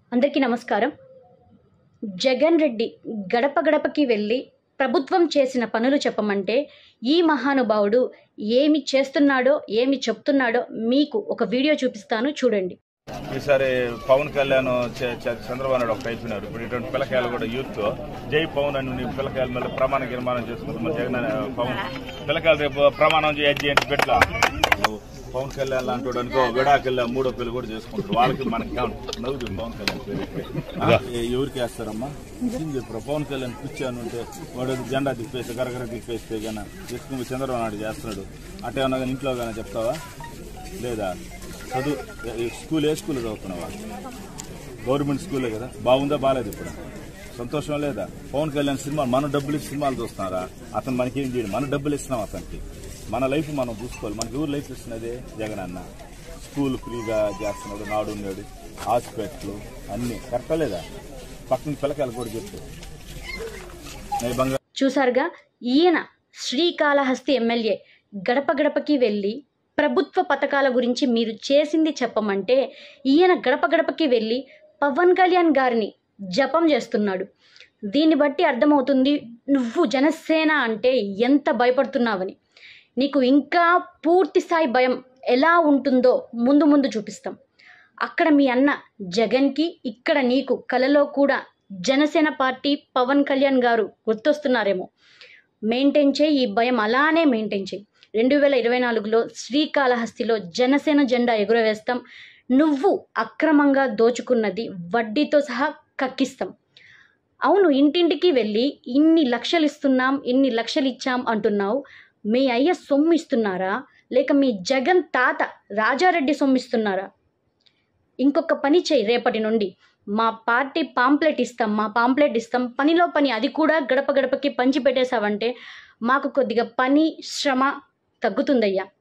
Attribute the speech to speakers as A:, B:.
A: అందరికీ నమస్కారం జగన్ రెడ్డి గడప గడపకి వెళ్ళి ప్రభుత్వం చేసిన పనులు చెప్పమంటే ఈ మహానుభావుడు ఏమి చేస్తున్నాడో ఏమి చెప్తున్నాడో మీకు ఒక వీడియో చూపిస్తాను చూడండి
B: ఈసారి పవన్ కళ్యాణ్ చ- చ- చంద్రబాబు నాయుడు ఒకటి అయిపోయినారు ఇప్పుడు ఇటువంటి పిల్లకాయలు కూడా యూత్ జై పవన్ అని నీ పిల్లకాయల మీద ప్రమాణ గిరిమానం చేసుకుంటారు మన జగన్ అనే పవన్ పిల్లకాయలు రేపు ప్రమాణం చేయొచ్చు ఏంటి పెట్ల పవన్ కళ్యాణ్ లాంటి వాడు అనుకో విడాకెళ్ళా మూడో పిల్లలు కూడా చేసుకుంటారు వాళ్ళకి మనకి నవ్వుతుంది పవన్ కళ్యాణ్ పేరు. ఏ- ఎవరికి వేస్తారమ్మా ఏం చెప్పారు పవన్ కళ్యాణ్ కూర్చొని ఉంటే వాడు జెండా తిప్పేస్తే గరగర తిప్పేస్తే కానీ తీసుకుని చంద్రబాబు నాయుడు చేస్తున్నాడు అటే ఉన్నా కానీ ఇంట్లో కానీ చెప్తావా లేదా చదువు ఏ- స్కూల్ ఏ స్కూల్ చదువుతున్నావా గవర్నమెంట్ స్కూలే కదా బాగుందా బాగాలేదు ఇప్పుడు సంతోషం లేదా పవన్ కళ్యాణ్ సినిమా మన డబ్బులు ఇచ్చి సినిమాలు చూస్తున్నారా అతను మనకేం చేయడు మన డబ్బులు ఇస్తున్నాం అతనికి మన లైఫ్ మనం చూసుకోవాలి మనకి ఎవరు లైఫ్ ఇస్తున్నదే జగన్ అన్న స్కూల్ ఫ్రీగా చేస్తున్నాడు నాడు ఉన్నాడు హాస్పిటల్ అన్ని కరెక్టా లేదా పక్కన పిల్లకాయలు కూడా చెప్పు నేను బంగారు
A: చూసారుగా ఈయన శ్రీకాళహస్తి ఎమ్మెల్యే గడప గడపకి వెళ్ళి ప్రభుత్వ పథకాల గురించి మీరు చేసింది చెప్పమంటే ఈయన గడప గడపకి వెళ్ళి పవన్ కళ్యాణ్ గారిని జపం చేస్తున్నాడు దీన్ని బట్టి అర్థమవుతుంది నువ్వు జనసేన అంటే ఎంత భయపడుతున్నావని నీకు ఇంకా పూర్తి స్థాయి భయం ఎలా ఉంటుందో ముందు ముందు చూపిస్తాం అక్కడ మీ అన్న జగన్కి ఇక్కడ నీకు కలలో కూడా జనసేన పార్టీ పవన్ కళ్యాణ్ గారు గుర్తొస్తున్నారేమో మెయింటైన్ చేయి ఈ భయం అలానే మెయింటైన్ చేయి రెండు వేల ఇరవై నాలుగులో శ్రీకాళహస్తిలో జనసేన జెండా ఎగురవేస్తాం నువ్వు అక్రమంగా దోచుకున్నది వడ్డీతో సహా కక్కిస్తాం అవును ఇంటింటికి వెళ్ళి ఇన్ని లక్షలు ఇస్తున్నాం ఇన్ని లక్షలు ఇచ్చాం అంటున్నావు మీ అయ్య సొమ్ము ఇస్తున్నారా లేక మీ జగన్ తాత రాజారెడ్డి సొమ్ము ఇస్తున్నారా ఇంకొక పని చేయి రేపటి నుండి మా పార్టీ పాంప్లెట్ ఇస్తాం మా పాంప్లెట్ ఇస్తాం పనిలో పని అది కూడా గడప గడపకి పంచి పెట్టేశావంటే మాకు కొద్దిగా పని శ్రమ తగ్గుతుందయ్యా